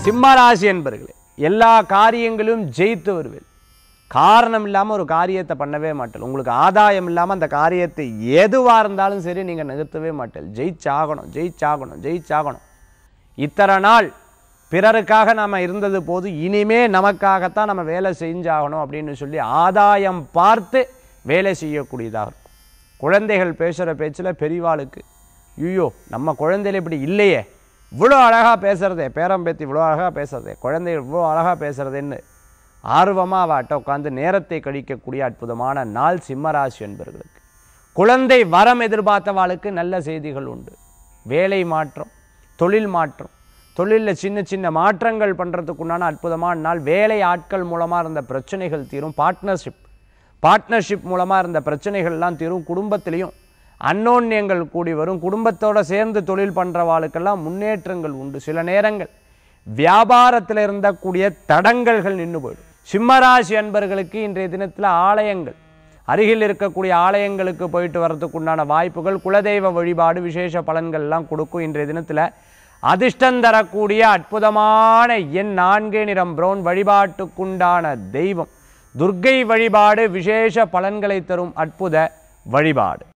சிம்மராசி என்பர்களே எல்லா காரியங்களும் ஜெயித்து வருவேன் காரணம் இல்லாமல் ஒரு காரியத்தை பண்ணவே மாட்டேன் உங்களுக்கு ஆதாயம் இல்லாமல் அந்த காரியத்தை எதுவாக இருந்தாலும் சரி நீங்கள் நிறுத்தவே மாட்டேன் ஜெயிச்சாகணும் ஜெயிச்சாகணும் ஜெயிச்சாகணும் இத்தனை நாள் பிறருக்காக நாம் இருந்தது போது இனிமே நமக்காகத்தான் நம்ம வேலை செஞ்சாகணும் அப்படின்னு சொல்லி ஆதாயம் பார்த்து வேலை செய்யக்கூடியதாக இருக்கும் குழந்தைகள் பேசுகிற பேச்சில் பெரியவாளுக்கு ஐயோ நம்ம குழந்தைகள் இப்படி இல்லையே இவ்வளோ அழகாக பேசுகிறதே பேரம்பேத்தி இவ்வளோ அழகாக பேசுகிறதே குழந்தைகள் இவ்வளோ அழகாக பேசுகிறதுன்னு ஆர்வமாக அவட்ட உட்காந்து நேரத்தை கழிக்கக்கூடிய அற்புதமான நாள் சிம்மராசி என்பவர்களுக்கு குழந்தை வரம் எதிர்பார்த்தவாளுக்கு நல்ல செய்திகள் உண்டு வேலை மாற்றம் தொழில் மாற்றம் தொழிலில் சின்ன சின்ன மாற்றங்கள் பண்ணுறதுக்குண்டான அற்புதமான நாள் வேலை ஆட்கள் மூலமாக இருந்த பிரச்சனைகள் தீரும் பார்ட்னர்ஷிப் பார்ட்னர்ஷிப் மூலமாக இருந்த பிரச்சனைகள்லாம் தீரும் குடும்பத்திலையும் அன்னோன்யங்கள் கூடி வரும் குடும்பத்தோட சேர்ந்து தொழில் பண்ணுறவாளுக்கெல்லாம் முன்னேற்றங்கள் உண்டு சில நேரங்கள் வியாபாரத்தில் இருந்தக்கூடிய தடங்கல்கள் நின்று போயிடும் சிம்மராசி அன்பர்களுக்கு இன்றைய தினத்தில் ஆலயங்கள் அருகில் இருக்கக்கூடிய ஆலயங்களுக்கு போயிட்டு வர்றதுக்கு உண்டான வாய்ப்புகள் குலதெய்வ வழிபாடு விசேஷ பலன்கள்லாம் கொடுக்கும் இன்றைய தினத்தில் அதிர்ஷ்டம் தரக்கூடிய அற்புதமான எண் நான்கு நிறம் பிரவுன் வழிபாட்டுக்குண்டான தெய்வம் துர்க்கை வழிபாடு விசேஷ பலன்களை தரும் அற்புத வழிபாடு